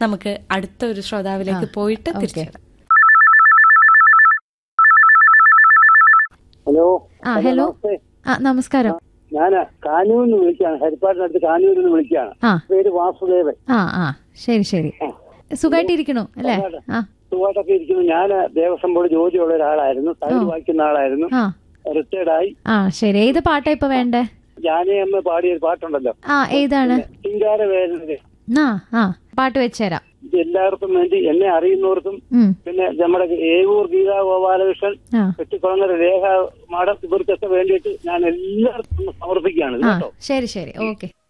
നമുക്ക് അടുത്ത ഒരു ശ്രോതാവിലേക്ക് പോയിട്ട് തിരിച്ചു വരാം. ഹലോ ആ ഹലോ നമസ്തേ ആ നമസ്കാരം ഞാൻ കാനൂരിൽ നിന്ന് വിളിക്കുകയാണ് ഹരിപ്പാടിനടുത്ത് കാനൂരിൽ നിന്ന് വിളിക്കുകയാണ് ആ പേര് വാസുദേവൻ ആ ആ ശരി ശരി സുഖമായിട്ടിരിക്കണു അല്ലേ ആ സുഖമായിട്ടൊക്കെ ഇരിക്കുന്നു ഞാൻ ദേവസ്വം ബോർഡ് ജോലിയുള്ള ഒരാളായിരുന്നു തമിഴ് വായിക്കുന്ന ആളായിരുന്നു ആ റിട്ടയർഡായി ആ ശരി ഏത് പാട്ടാ ഇപ്പൊ വേണ്ടേ ജാനേ അമ്മ പാടിയ ഒരു പാട്ടുണ്ടല്ലോ ആ ഏതാണ് ചിങ്കാര വേദന ആ ആ പാട്ട് വെച്ചുതരാം ഇത് എല്ലാവർക്കും വേണ്ടി എന്നെ അറിയുന്നവർക്കും ഉം പിന്നെ നമ്മുടെ ഏവൂർ ഗീതാ ഗോപാലകൃഷ്ണൻ ആ വെട്ടിക്കുളങ്ങര രേഖ മാഡം ഇവർക്കൊക്കെ വേണ്ടിയിട്ട് ഞാൻ എല്ലാവർക്കും സമർപ്പിക്കുകയാണ് ഇത് ആ കേട്ടോ ശരി ശരി ഓക്കെ